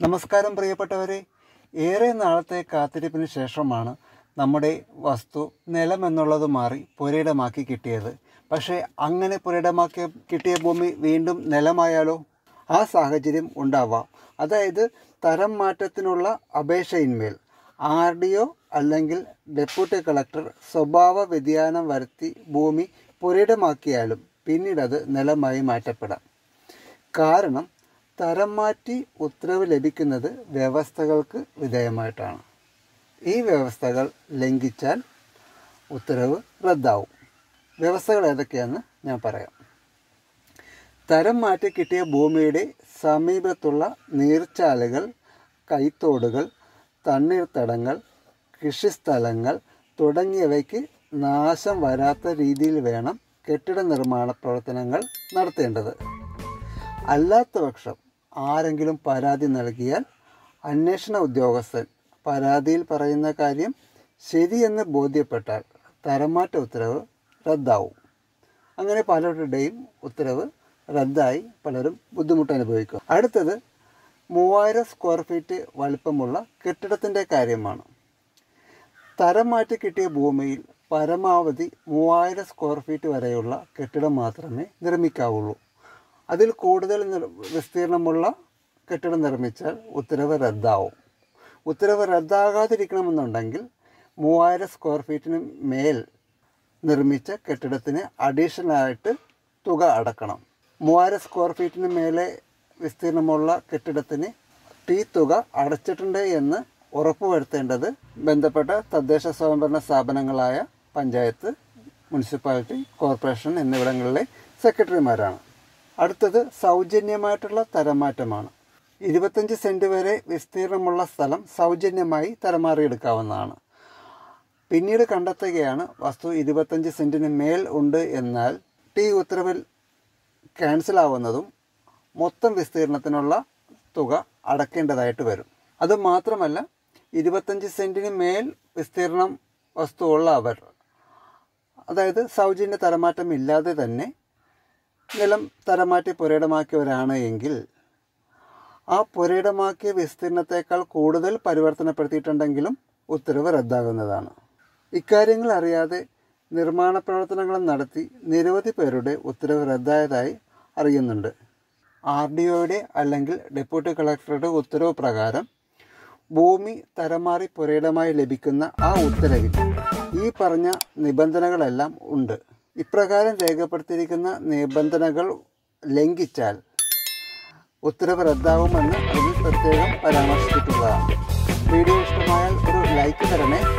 നമസ്കാരം പ്രിയപ്പെട്ടവരെ ഏറെ നാളത്തെ കാത്തിരിപ്പിന് ശേഷമാണ് നമ്മുടെ വസ്തു നിലമെന്നുള്ളത് മാറി പുരയിടമാക്കി കിട്ടിയത് പക്ഷേ അങ്ങനെ പുരയിടമാക്കി കിട്ടിയ ഭൂമി വീണ്ടും നിലമായാലോ ആ സാഹചര്യം ഉണ്ടാവാം അതായത് തരം മാറ്റത്തിനുള്ള അപേക്ഷയിന്മേൽ ആർ ഡി ഒ അല്ലെങ്കിൽ ഡെപ്യൂട്ടി കളക്ടർ സ്വഭാവ വ്യതിയാനം വരുത്തി ഭൂമി പുരയിടമാക്കിയാലും പിന്നീടത് നിലമായി മാറ്റപ്പെടാം കാരണം തരം മാറ്റി ഉത്തരവ് ലഭിക്കുന്നത് വ്യവസ്ഥകൾക്ക് വിധേയമായിട്ടാണ് ഈ വ്യവസ്ഥകൾ ലംഘിച്ചാൽ ഉത്തരവ് റദ്ദാവും വ്യവസ്ഥകൾ ഏതൊക്കെയാണെന്ന് ഞാൻ പറയാം തരം മാറ്റി കിട്ടിയ ഭൂമിയുടെ സമീപത്തുള്ള നീർച്ചാലുകൾ കൈത്തോടുകൾ തണ്ണീർത്തടങ്ങൾ കൃഷിസ്ഥലങ്ങൾ തുടങ്ങിയവയ്ക്ക് നാശം വരാത്ത രീതിയിൽ വേണം കെട്ടിട നിർമ്മാണ പ്രവർത്തനങ്ങൾ നടത്തേണ്ടത് അല്ലാത്ത പക്ഷം ആരെങ്കിലും പരാതി നൽകിയാൽ അന്വേഷണ ഉദ്യോഗസ്ഥൻ പരാതിയിൽ പറയുന്ന കാര്യം ശരിയെന്ന് ബോധ്യപ്പെട്ടാൽ തരംമാറ്റ ഉത്തരവ് റദ്ദാവും അങ്ങനെ പലരുടെയും ഉത്തരവ് റദ്ദായി പലരും ബുദ്ധിമുട്ട് അനുഭവിക്കും അടുത്തത് മൂവായിരം സ്ക്വയർ ഫീറ്റ് വലിപ്പമുള്ള കെട്ടിടത്തിൻ്റെ കാര്യമാണ് തരം മാറ്റി കിട്ടിയ ഭൂമിയിൽ പരമാവധി മൂവായിരം സ്ക്വയർ ഫീറ്റ് വരെയുള്ള കെട്ടിടം മാത്രമേ നിർമ്മിക്കാവുള്ളൂ അതിൽ കൂടുതൽ നിർ വിസ്തീർണമുള്ള കെട്ടിടം നിർമ്മിച്ചാൽ ഉത്തരവ് റദ്ദാവും ഉത്തരവ് റദ്ദാകാതിരിക്കണമെന്നുണ്ടെങ്കിൽ മൂവായിരം സ്ക്വയർ ഫീറ്റിന് മേൽ നിർമ്മിച്ച കെട്ടിടത്തിന് അഡീഷണലായിട്ട് തുക അടക്കണം മൂവായിരം സ്ക്വയർ ഫീറ്റിന് മേലെ വിസ്തീർണമുള്ള കെട്ടിടത്തിന് ഈ തുക അടച്ചിട്ടുണ്ട് എന്ന് ഉറപ്പുവരുത്തേണ്ടത് ബന്ധപ്പെട്ട തദ്ദേശ സ്വയംഭരണ സ്ഥാപനങ്ങളായ പഞ്ചായത്ത് മുനിസിപ്പാലിറ്റി കോർപ്പറേഷൻ എന്നിവിടങ്ങളിലെ സെക്രട്ടറിമാരാണ് അടുത്തത് സൗജന്യമായിട്ടുള്ള തരംമാറ്റമാണ് ഇരുപത്തഞ്ച് സെൻറ്റ് വരെ വിസ്തീർണമുള്ള സ്ഥലം സൗജന്യമായി തരമാറിയെടുക്കാവുന്നതാണ് പിന്നീട് കണ്ടെത്തുകയാണ് വസ്തു ഇരുപത്തഞ്ച് സെൻറ്റിന് മേൽ ഉണ്ട് എന്നാൽ ടി ഉത്തരവിൽ ക്യാൻസൽ ആവുന്നതും മൊത്തം വിസ്തീർണത്തിനുള്ള തുക അടക്കേണ്ടതായിട്ട് വരും അത് മാത്രമല്ല ഇരുപത്തഞ്ച് സെൻറ്റിന് മേൽ വിസ്തീർണം വസ്തു ഉള്ള അവർ അതായത് സൗജന്യ തരമാറ്റം ഇല്ലാതെ തന്നെ നിലം തരമാറ്റി പുരയിടമാക്കിയവരാണ് എങ്കിൽ ആ പുരയിടമാക്കിയ വിസ്തീർണത്തേക്കാൾ കൂടുതൽ പരിവർത്തനപ്പെടുത്തിയിട്ടുണ്ടെങ്കിലും ഉത്തരവ് റദ്ദാകുന്നതാണ് ഇക്കാര്യങ്ങൾ അറിയാതെ നിർമ്മാണ പ്രവർത്തനങ്ങൾ നടത്തി നിരവധി പേരുടെ ഉത്തരവ് റദ്ദായതായി അറിയുന്നുണ്ട് ആർ ഡി ഒയുടെ അല്ലെങ്കിൽ ഡെപ്യൂട്ടി കളക്ടറുടെ ഉത്തരവ് പ്രകാരം ഭൂമി തരമാറി പുരയിടമായി ലഭിക്കുന്ന ആ ഉത്തരവിൽ ഈ പറഞ്ഞ നിബന്ധനകളെല്ലാം ഉണ്ട് ഇപ്രകാരം രേഖപ്പെടുത്തിയിരിക്കുന്ന നിബന്ധനകൾ ലംഘിച്ചാൽ ഉത്തരവ് റദ്ദാവുമെന്ന് അതിൽ പ്രത്യേകം പരാമർശിച്ചിട്ടുള്ളതാണ് വീഡിയോ ഇഷ്ടമായാൽ ഒരു ലൈക്ക് തരണേ